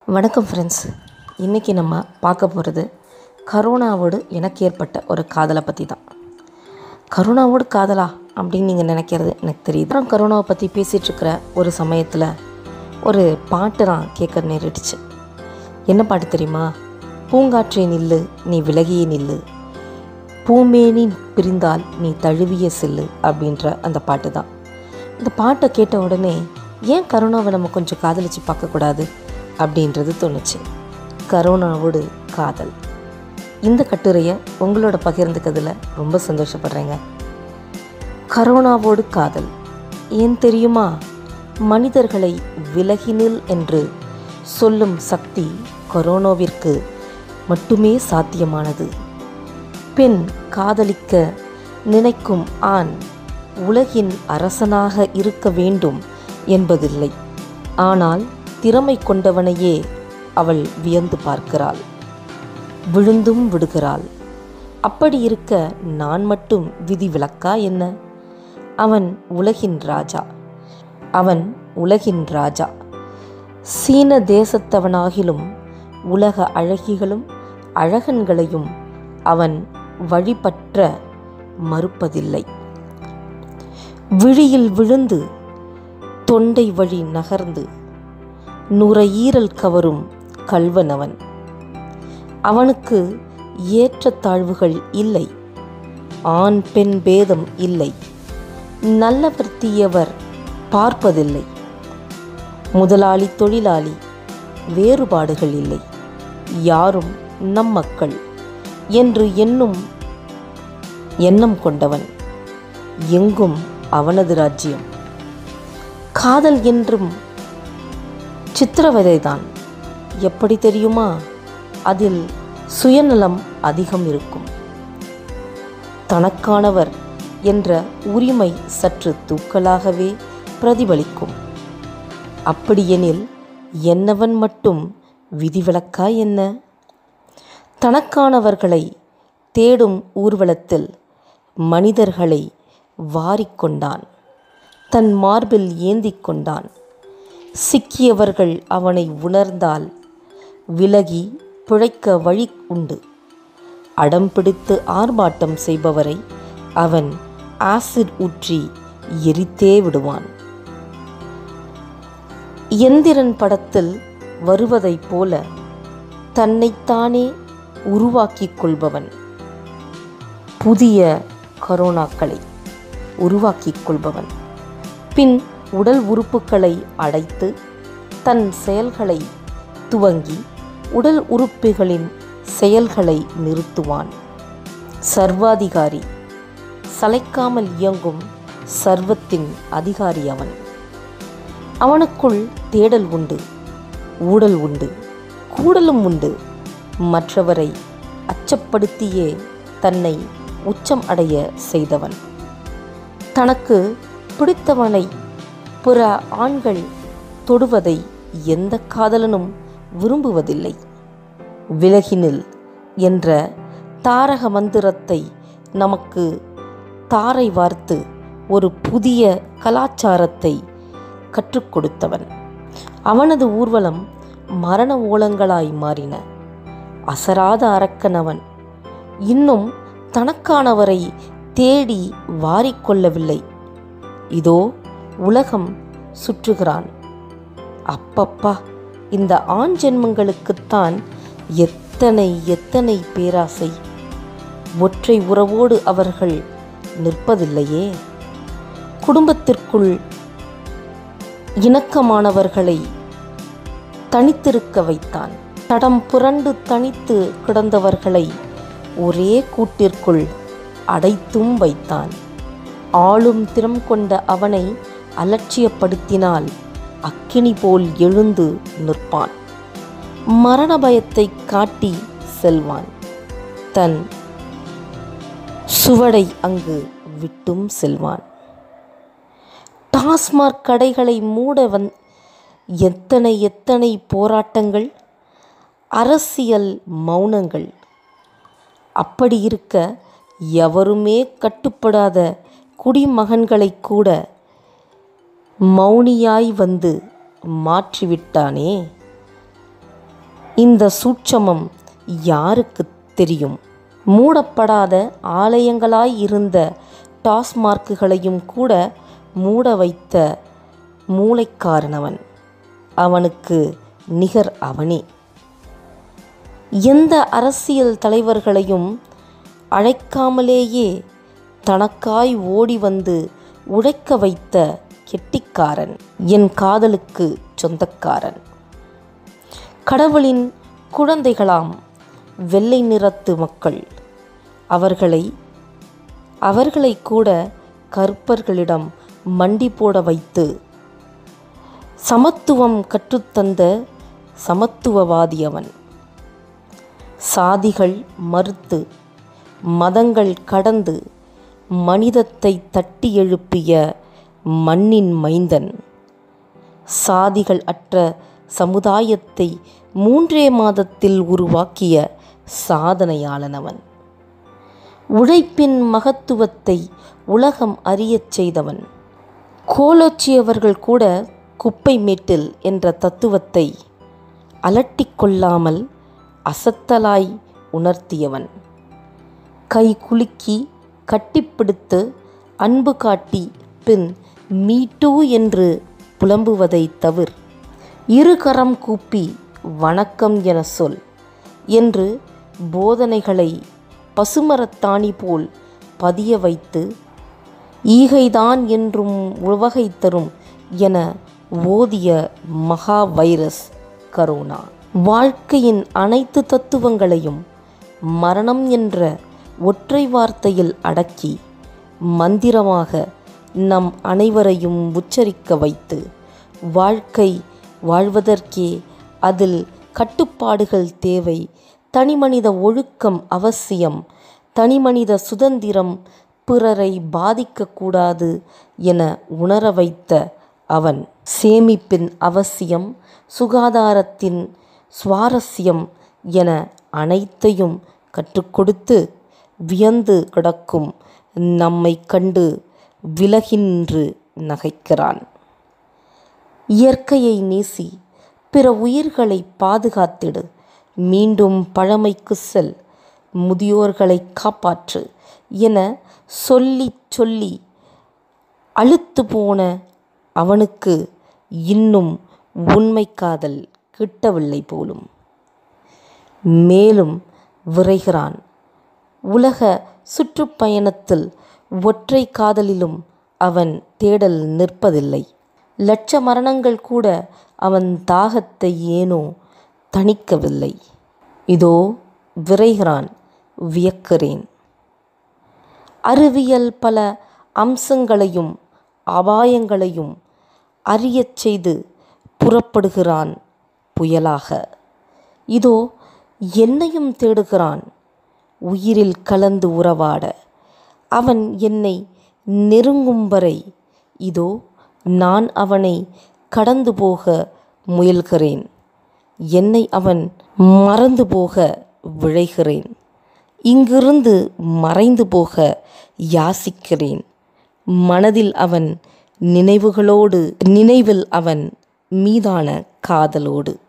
வணக்கம் ஃப்ரெண்ட்ஸ் இன்றைக்கி நம்ம பார்க்க போகிறது கரோனாவோடு எனக்கு ஏற்பட்ட ஒரு காதலை பற்றி தான் கரோனாவோடு காதலா அப்படின்னு நீங்கள் நினைக்கிறது எனக்கு தெரியுது அப்புறம் கரோனாவை பற்றி பேசிகிட்ருக்கிற ஒரு சமயத்தில் ஒரு பாட்டு நான் கேட்க நேரிடுச்சு என்ன பாட்டு தெரியுமா பூங்காற்றே நில்லு நீ விலகியே நில்லு பூமேனி பிரிந்தால் நீ தழுவிய சில்லு அப்படின்ற அந்த பாட்டு தான் இந்த பாட்டை கேட்ட உடனே ஏன் கரோனாவை நம்ம கொஞ்சம் காதலிச்சு பார்க்கக்கூடாது அப்படின்றது தோணுச்சு கரோனாவோடு காதல் இந்த கட்டுரையை உங்களோட பகிர்ந்துக்கிறதுல ரொம்ப சந்தோஷப்படுறேங்க கரோனாவோடு காதல் ஏன் தெரியுமா மனிதர்களை விலகினில் என்று சொல்லும் சக்தி கொரோனாவிற்கு மட்டுமே சாத்தியமானது பெண் காதலிக்க நினைக்கும் ஆண் உலகின் அரசனாக இருக்க வேண்டும் என்பதில்லை ஆனால் திறமை கொண்டவனையே அவள் வியந்து பார்க்கிறாள் விழுந்தும் விடுகிறாள் அப்படி இருக்க நான் மட்டும் விதிவிலக்கா என்ன அவன் உலகின் ராஜா அவன் உலகின் ராஜா சீன தேசத்தவனாகிலும் உலக அழகிகளும் அழகன்களையும் அவன் வழிபற்ற மறுப்பதில்லை விழியில் விழுந்து தொண்டை வழி நகர்ந்து நுரையீரல் கவரும் கல்வனவன் அவனுக்கு ஏற்ற தாழ்வுகள் இல்லை ஆண் பெண் பேதம் இல்லை நல்லவர் தீயவர் பார்ப்பதில்லை முதலாளி தொழிலாளி வேறுபாடுகள் இல்லை யாரும் நம் மக்கள் என்று எண்ணும் எண்ணம் கொண்டவன் எங்கும் அவனது ராஜ்யம் காதல் என்றும் சித்திரவதைதான் எப்படி தெரியுமா அதில் சுயநலம் அதிகம் இருக்கும் தனக்கானவர் என்ற உரிமை சற்று தூக்கலாகவே பிரதிபலிக்கும் அப்படியெனில் என்னவன் மட்டும் விதிவிலக்கா என்ன தனக்கானவர்களை தேடும் ஊர்வலத்தில் மனிதர்களை வாரிக்கொண்டான் தன் மார்பில் ஏந்திக் கொண்டான் சிக்கியவர்கள் அவனை உணர்ந்தால் விலகி பிழைக்க வழி உண்டு அடம் பிடித்து ஆர்ப்பாட்டம் செய்பவரை அவன் ஆசிட் ஊற்றி எரித்தே விடுவான் எந்திரன் படத்தில் வருவதைப் போல தன்னைத்தானே உருவாக்கிக் கொள்பவன் புதிய கரோனாக்களை உருவாக்கிக் கொள்பவன் பின் உடல் உறுப்புகளை அடைத்து தன் செயல்களை துவங்கி உடல் உறுப்புகளின் செயல்களை நிறுத்துவான் சர்வாதிகாரி சளைக்காமல் இயங்கும் சர்வத்தின் அதிகாரி அவன் அவனுக்குள் தேடல் உண்டு ஊடல் உண்டு கூடலும் உண்டு மற்றவரை அச்சப்படுத்தியே தன்னை உச்சம் அடைய செய்தவன் தனக்கு பிடித்தவனை பிற ஆண்கள் தொடுவதை எந்த காதலனும் விரும்புவதில்லை விலகினில் என்ற தாரக மந்திரத்தை நமக்கு தாரை வார்த்து ஒரு புதிய கலாச்சாரத்தை கற்றுக் கொடுத்தவன் அவனது ஊர்வலம் மரண ஓலங்களாய் மாறின அசராத அரக்கனவன் இன்னும் தனக்கானவரை தேடி வாரிக்கொள்ளவில்லை இதோ உலகம் சுற்றுகிறான் அப்பப்பா இந்த ஆண் ஜென்மங்களுக்குத்தான் எத்தனை எத்தனை பேராசை ஒற்றை உறவோடு அவர்கள் நிற்பதில்லையே குடும்பத்திற்குள் இணக்கமானவர்களை தனித்திருக்க வைத்தான் தடம் புரண்டு தனித்து கிடந்தவர்களை ஒரே கூட்டிற்குள் அடைத்தும் வைத்தான் ஆளும் திறம் கொண்ட அவனை அலட்சியப்படுத்தினால் அக்கினி போல் எழுந்து நிற்பான் மரண பயத்தை காட்டி செல்வான் தன் சுவடை அங்கு விட்டும் செல்வான் டாஸ்மாக் கடைகளை மூட வந் எத்தனை எத்தனை போராட்டங்கள் அரசியல் மௌனங்கள் அப்படி இருக்க எவருமே கட்டுப்படாத குடிமகன்களை கூட மௌனியாய் வந்து மாற்றிவிட்டானே இந்த சூட்சமம் யாருக்கு தெரியும் மூடப்படாத ஆலயங்களாய் இருந்த டாஸ்மார்க்குகளையும் கூட மூட வைத்த மூளைக்காரனவன் அவனுக்கு நிகர் அவனே எந்த அரசியல் தலைவர்களையும் அழைக்காமலேயே தனக்காய் ஓடி வந்து உழைக்க வைத்த கெட்டிக்காரன் என் காதலுக்கு சொந்தக்காரன் கடவுளின் குழந்தைகளாம் வெள்ளை நிறத்து மக்கள் அவர்களை அவர்களை கூட கற்பர்களிடம் மண்டி போட வைத்து சமத்துவம் கற்றுத்தந்த சமத்துவவாதி அவன் சாதிகள் மறுத்து மதங்கள் கடந்து மனிதத்தை தட்டி எழுப்பிய மண்ணின் மைந்தன் சாதிகள் அற்ற சமுதாயத்தை மூன்றே மாதத்தில் உருவாக்கிய சாதனையாளனவன் உழைப்பின் மகத்துவத்தை உலகம் அறியச் செய்தவன் கோலோச்சியவர்கள் கூட குப்பை மேட்டில் என்ற தத்துவத்தை அலட்டிக் கொள்ளாமல் அசத்தலாய் உணர்த்தியவன் கை குலுக்கி கட்டிப்பிடித்து அன்பு காட்டி பின் மீட்டூ என்று புலம்புவதை தவிர் இருகரம் கூப்பி வணக்கம் என சொல் என்று போதனைகளை பசுமரத்தாணி போல் பதிய வைத்து ஈகைதான் என்றும் உவகை தரும் என ஓதிய மகா வைரஸ் கரோனா வாழ்க்கையின் அனைத்து தத்துவங்களையும் மரணம் என்ற ஒற்றை வார்த்தையில் அடக்கி மந்திரமாக நம் அனைவரையும் உச்சரிக்க வைத்து வாழ்க்கை வாழ்வதற்கே அதில் கட்டுப்பாடுகள் தேவை தனிமனித ஒழுக்கம் அவசியம் தனிமனித சுதந்திரம் பிறரை பாதிக்கக்கூடாது என உணர வைத்த அவன் சேமிப்பின் அவசியம் சுகாதாரத்தின் சுவாரஸ்யம் என அனைத்தையும் கற்றுக்கொடுத்து வியந்து கிடக்கும் நம்மை கண்டு விலகின்று நகைக்கிறான் இயற்கையை நேசி பிற உயிர்களை பாதுகாத்திடு மீண்டும் பழமைக்கு செல் முதியோர்களை காப்பாற்று என சொல்லி சொல்லி அழுத்து போன அவனுக்கு இன்னும் உண்மை காதல் கிட்டவில்லை போலும் மேலும் விரைகிறான் உலக சுற்றுப்பயணத்தில் ஒற்றை காதலிலும் அவன் தேடல் நிற்பதில்லை லட்ச மரணங்கள் கூட அவன் தாகத்தை ஏனோ தணிக்கவில்லை இதோ விரைகிறான் வியக்கிறேன் அறிவியல் பல அம்சங்களையும் அபாயங்களையும் அறியச் செய்து புறப்படுகிறான் புயலாக இதோ என்னையும் தேடுகிறான் உயிரில் கலந்து உறவாட அவன் என்னை நெருங்கும் வரை இதோ நான் அவனை கடந்து போக முயல்கிறேன் என்னை அவன் மறந்து போக விழைகிறேன் இங்கிருந்து மறைந்து போக யாசிக்கிறேன் மனதில் அவன் நினைவுகளோடு நினைவில் அவன் மீதான காதலோடு